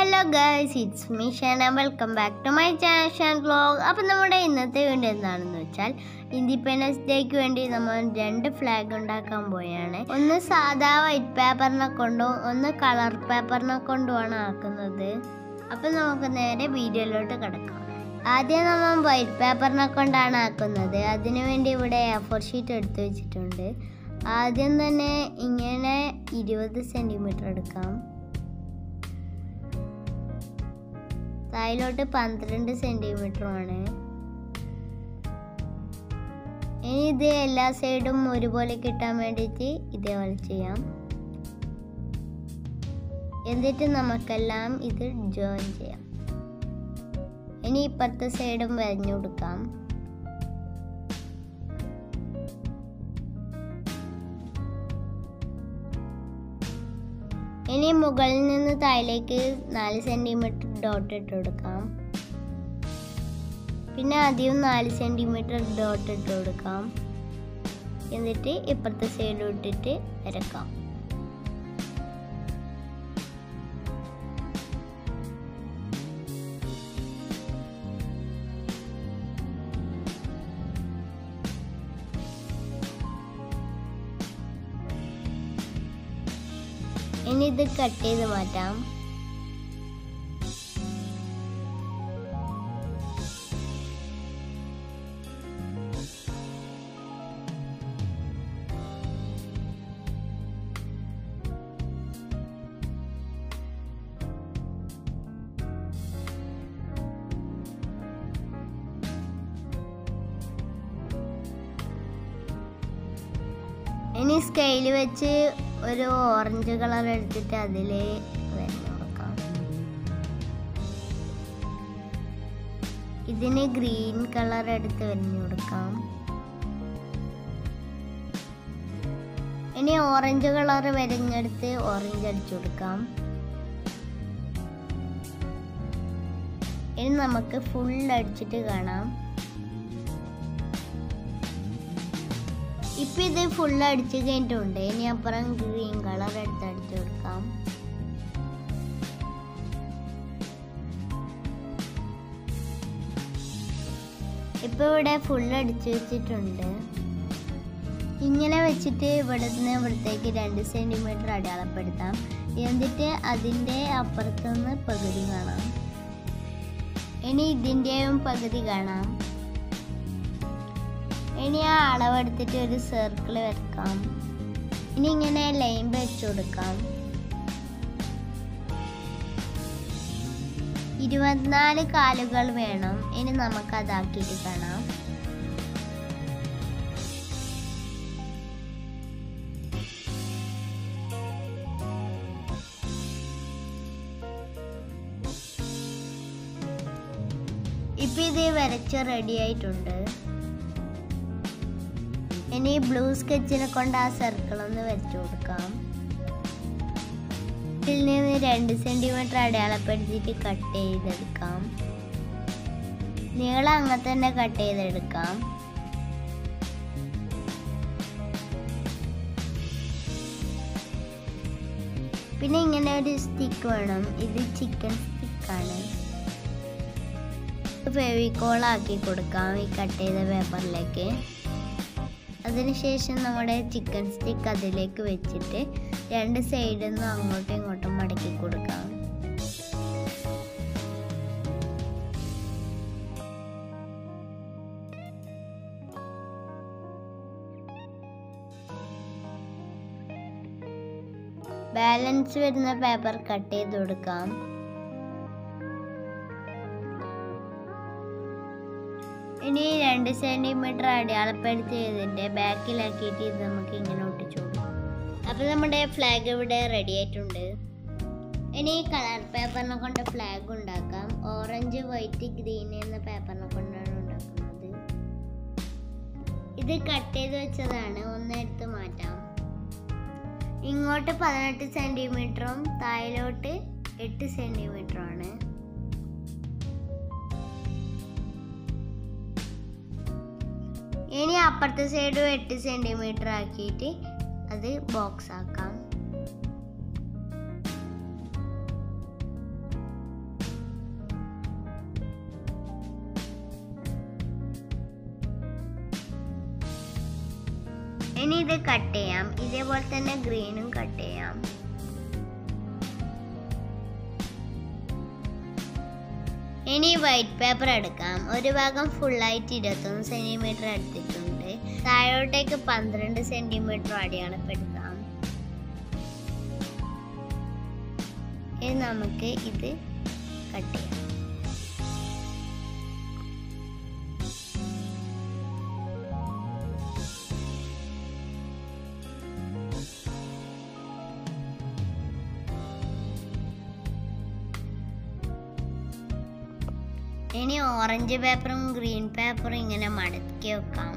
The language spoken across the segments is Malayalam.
hello guys it's me Shana welcome back to my channel Shan vlog അപ്പം നമ്മുടെ ഇന്നത്തെ വീഡിയോ എന്താണെന്ന് വെച്ചാൽ ഇൻഡിപെൻഡൻസ് ഡേക്ക് വേണ്ടി നമ്മൾ രണ്ട് ഫ്ലാഗ് ഉണ്ടാക്കാൻ പോയാണ് ഒന്ന് സാധാ വൈറ്റ് പേപ്പറിനെ കൊണ്ടും ഒന്ന് കളർ പേപ്പറിനെ കൊണ്ടുമാണ് ആക്കുന്നത് അപ്പം നമുക്ക് നേരെ വീഡിയോയിലോട്ട് കിടക്കാം ആദ്യം നമ്മൾ വൈറ്റ് പേപ്പറിനെ കൊണ്ടാണ് ആക്കുന്നത് അതിനുവേണ്ടി ഇവിടെ എ ഫോർ ഷീറ്റ് എടുത്തു വെച്ചിട്ടുണ്ട് ആദ്യം തന്നെ ഇങ്ങനെ ഇരുപത് സെൻറ്റിമീറ്റർ എടുക്കാം തായിലോട്ട് പന്ത്രണ്ട് സെൻറ്റിമീറ്ററുമാണ് ഇനി ഇത് എല്ലാ സൈഡും ഒരുപോലെ കിട്ടാൻ വേണ്ടിയിട്ട് ഇതേപോലെ ചെയ്യാം എന്നിട്ട് നമുക്കെല്ലാം ഇത് ജോയിൻ ചെയ്യാം ഇനി ഇപ്പുറത്തെ സൈഡും വരഞ്ഞു കൊടുക്കാം ഇനി മുകളിൽ നിന്ന് താഴേക്ക് നാല് സെൻറ്റിമീറ്റർ ഡോട്ട് ഇട്ട് കൊടുക്കാം പിന്നെ ആദ്യം നാല് സെൻറ്റിമീറ്റർ ഡോട്ട് ഇട്ട് കൊടുക്കാം എന്നിട്ട് ഇപ്പുറത്തെ സൈഡ് ഇട്ടിട്ട് വരക്കാം ഇനി ഇത് കട്ട് ചെയ്ത് മാറ്റാം ഇനി സ്കെയിൽ വെച്ച് ഒരു ഓറഞ്ച് കളർ എടുത്തിട്ട് അതിൽ വരഞ്ഞു കൊടുക്കാം ഇതിന് ഗ്രീൻ കളർ എടുത്ത് വരഞ്ഞു കൊടുക്കാം ഇനി ഓറഞ്ച് കളർ വരഞ്ഞെടുത്ത് ഓറഞ്ച് അടിച്ചു കൊടുക്കാം ഇനി നമുക്ക് ഫുൾ അടിച്ചിട്ട് കാണാം ഇപ്പൊ ഇത് ഫുൾ അടിച്ച് കഴിഞ്ഞിട്ടുണ്ട് ഇനി അപ്പുറം ഗ്രീൻ കളർ എടുത്ത് അടിച്ചു കൊടുക്കാം ഇപ്പൊ ഇവിടെ ഫുൾ അടിച്ചു വെച്ചിട്ടുണ്ട് ഇങ്ങനെ വെച്ചിട്ട് ഇവിടെ നിന്ന് ഇവിടത്തേക്ക് രണ്ട് സെന്റിമീറ്റർ അടയാളപ്പെടുത്താം എന്നിട്ട് അതിൻ്റെ അപ്പുറത്തുനിന്ന് പകുതി കാണാം ഇനി ഇതിൻ്റെയും പകുതി കാണാം ഇനി ആ അളവെടുത്തിട്ട് ഒരു സർക്കിൾ വെക്കാം ഇനി ഇങ്ങനെ ലൈൻ വെച്ചു കൊടുക്കാം ഇരുപത്തിനാല് കാലുകൾ വേണം ഇനി നമുക്ക് അതാക്കിയിട്ട് കാണാം ഇപ്പൊ ഇത് വരച്ച് റെഡി ആയിട്ടുണ്ട് ഇനി ബ്ലൂ സ്കെച്ചിനെ കൊണ്ട് ആ സർക്കിൾ ഒന്ന് വരച്ചു കൊടുക്കാം ഇതിൽ നിന്ന് രണ്ട് സെന്റിമീറ്റർ അടയാളപ്പെടുത്തിയിട്ട് കട്ട് ചെയ്തെടുക്കാം നീളം അങ്ങനെ തന്നെ കട്ട് ചെയ്തെടുക്കാം പിന്നെ ഇങ്ങനെ ഒരു സ്റ്റിക്ക് വേണം ഇത് ചിക്കൻ സ്റ്റിക്കാണ് ഫെവിക്കോൾ ആക്കി കൊടുക്കാം ഈ കട്ട് ചെയ്ത പേപ്പറിലേക്ക് അതിനുശേഷം നമ്മുടെ ചിക്കൻ സ്റ്റിക്ക് അതിലേക്ക് വെച്ചിട്ട് രണ്ട് സൈഡിൽ നിന്ന് അങ്ങോട്ടും ഇങ്ങോട്ടും മടക്കി കൊടുക്കാം ബാലൻസ് വരുന്ന പേപ്പർ കട്ട് ചെയ്ത് കൊടുക്കാം ഇനി രണ്ട് സെന്റിമീറ്റർ അടയാളപ്പെടുത്തിയതിന്റെ ബാക്കിലാക്കിയിട്ട് ഇത് നമുക്ക് ഇങ്ങനെ ഒട്ടിച്ചു കൊടുക്കാം അപ്പൊ നമ്മുടെ ഫ്ലാഗ് ഇവിടെ റെഡി ആയിട്ടുണ്ട് ഇനി കളർ പേപ്പറിനെ കൊണ്ട് ഫ്ലാഗ് ഉണ്ടാക്കാം ഓറഞ്ച് വൈറ്റ് ഗ്രീൻ എന്ന പേപ്പറിനെ കൊണ്ടാണ് ഉണ്ടാക്കുന്നത് ഇത് കട്ട് ചെയ്ത് വെച്ചതാണ് ഒന്ന് എടുത്ത് മാറ്റാം ഇങ്ങോട്ട് പതിനെട്ട് സെന്റിമീറ്ററും താഴോട്ട് എട്ട് സെന്റിമീറ്ററും ആണ് ഇനി അപ്പുറത്തെ സൈഡും എട്ട് സെന്റിമീറ്റർ ആക്കിയിട്ട് അത് ബോക്സ് ആക്കാം ഇനി ഇത് കട്ട് ചെയ്യാം ഇതേപോലെ തന്നെ ഗ്രീനും കട്ട് ചെയ്യാം ഇനി വൈറ്റ് പേപ്പർ എടുക്കാം ഒരു ഭാഗം ഫുള്ളായിട്ട് ഇരുപത്തൊന്ന് സെന്റിമീറ്റർ എടുത്തിട്ടുണ്ട് താഴോട്ടേക്ക് പന്ത്രണ്ട് സെന്റിമീറ്റർ അടയാളപ്പെടുത്താം ഇനി നമുക്ക് ഇത് കട്ട് ചെയ്യാം ഇനി ഓറഞ്ച് പേപ്പറും ഗ്രീൻ പേപ്പറും ഇങ്ങനെ മടക്കി വെക്കാം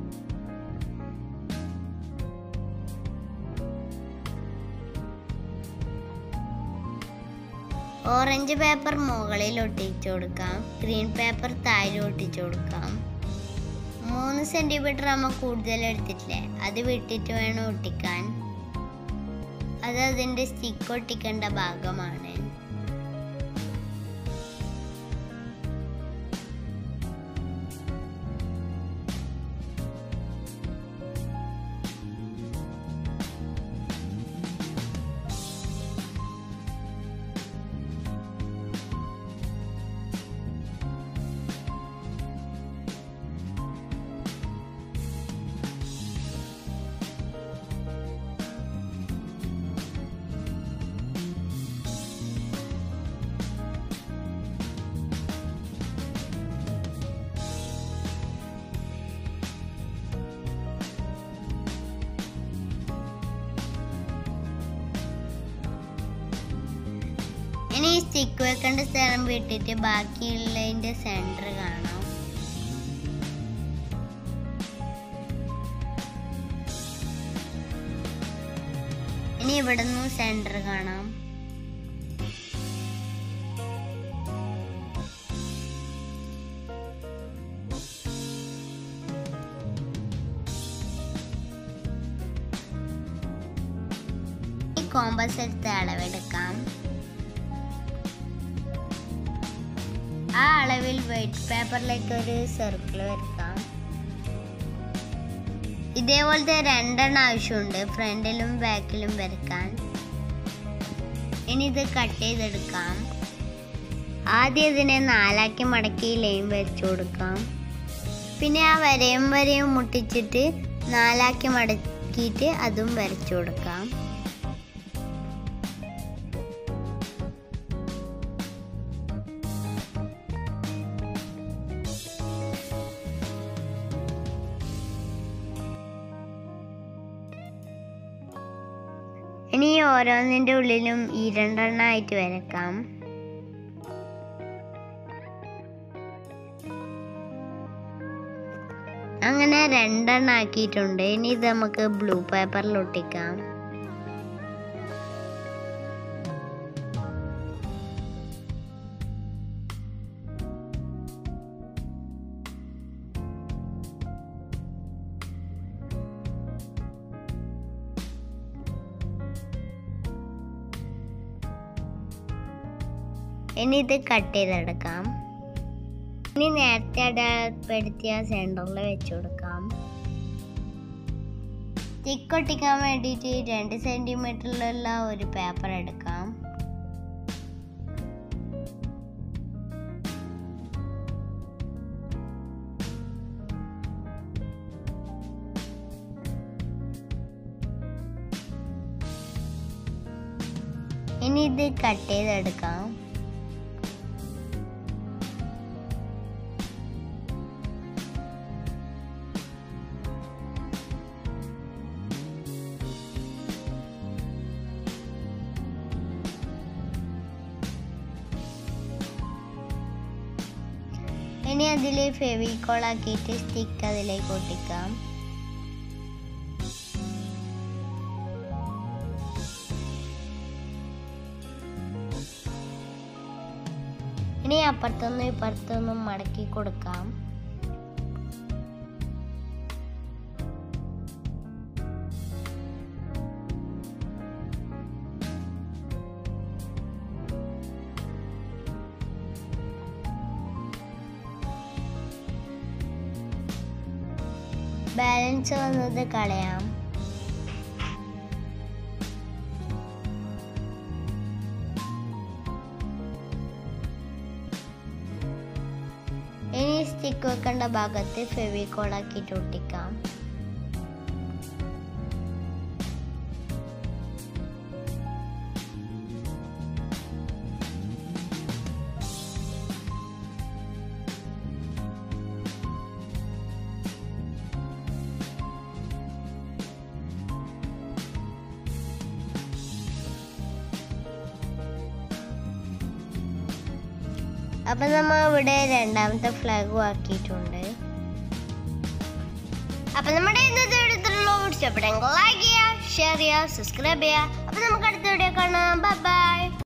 ഓറഞ്ച് പേപ്പർ മുകളിൽ ഒട്ടിച്ചു കൊടുക്കാം ഗ്രീൻ പേപ്പർ താഴെ ഒട്ടിച്ചു കൊടുക്കാം മൂന്ന് സെന്റിമീറ്റർ നമ്മൾ കൂടുതൽ എടുത്തിട്ടില്ലേ അത് വിട്ടിട്ട് വേണം ഒട്ടിക്കാൻ അത് അതിന്റെ സ്റ്റിക്ക് ഒട്ടിക്കേണ്ട ഭാഗമാണ് ഇനി ഈ സ്റ്റിക്ക് വെക്കേണ്ട സ്ഥലം വിട്ടിട്ട് ബാക്കിയുള്ളതിന്റെ സെന്റർ കാണാം ഇനി ഇവിടുന്ന് സെന്റർ കാണാം ഈ കോമ്പസ് എടുത്ത് അളവെടുക്കാം ആ അളവിൽ വൈറ്റ് പേപ്പറിലേക്ക് ഒരു സർക്കിൾ വരക്കാം ഇതേപോലത്തെ രണ്ടെണ്ണം ആവശ്യമുണ്ട് ഫ്രണ്ടിലും ബാക്കിലും വരക്കാൻ ഇനി ഇത് കട്ട് ചെയ്തെടുക്കാം ആദ്യം ഇതിനെ നാലാക്കി മടക്കി ലൈൻ വരച്ചു കൊടുക്കാം പിന്നെ ആ വരയും വരയും മുട്ടിച്ചിട്ട് നാലാക്കി മടക്കിയിട്ട് അതും വരച്ചു കൊടുക്കാം ഇനി ഈ ഓരോന്നിന്റെ ഉള്ളിലും ഈ രണ്ടെണ്ണമായിട്ട് വരക്കാം അങ്ങനെ രണ്ടെണ്ണം ആക്കിയിട്ടുണ്ട് ഇനി ഇത് നമുക്ക് ബ്ലൂ പേപ്പറിൽ ഒട്ടിക്കാം ഇനി ഇത് കട്ട് ചെയ്തെടുക്കാം ഇനി നേരത്തെ അടയാളപ്പെടുത്തിയ സെൻറ്ററിൽ വെച്ച് കൊടുക്കാം സ്റ്റിക്ക് ഒട്ടിക്കാൻ വേണ്ടിയിട്ട് രണ്ട് സെൻറ്റിമീറ്ററിലുള്ള ഒരു പേപ്പർ എടുക്കാം ഇനി ഇത് കട്ട് ചെയ്തെടുക്കാം ഇനി അതിൽ ഫെവിക്കോൾ ആക്കിയിട്ട് സ്റ്റിക്ക് അതിലേക്ക് ഒട്ടിക്കാം ഇനി അപ്പുറത്തൊന്നും ഇപ്പുറത്തൊന്നും മടക്കി കൊടുക്കാം ബാലൻസ് വന്നത് കളയാം ഇനി സ്റ്റിക്ക് വെക്കേണ്ട ഭാഗത്ത് ഫെവിക്കോൾ ആക്കിയിട്ട് ഒട്ടിക്കാം അപ്പൊ നമ്മൾ ഇവിടെ രണ്ടാമത്തെ ഫ്ലാഗും ആക്കിയിട്ടുണ്ട് അപ്പൊ നമ്മുടെ ഇന്നത്തെ എടുത്തുള്ള ഇഷ്ടപ്പെട്ടെങ്കിൽ ലൈക്ക് ചെയ്യുക ഷെയർ ചെയ്യുക സബ്സ്ക്രൈബ് ചെയ്യുക അപ്പൊ നമുക്ക് അടുത്ത വീഡിയോ കാണാം ബൈ ബൈ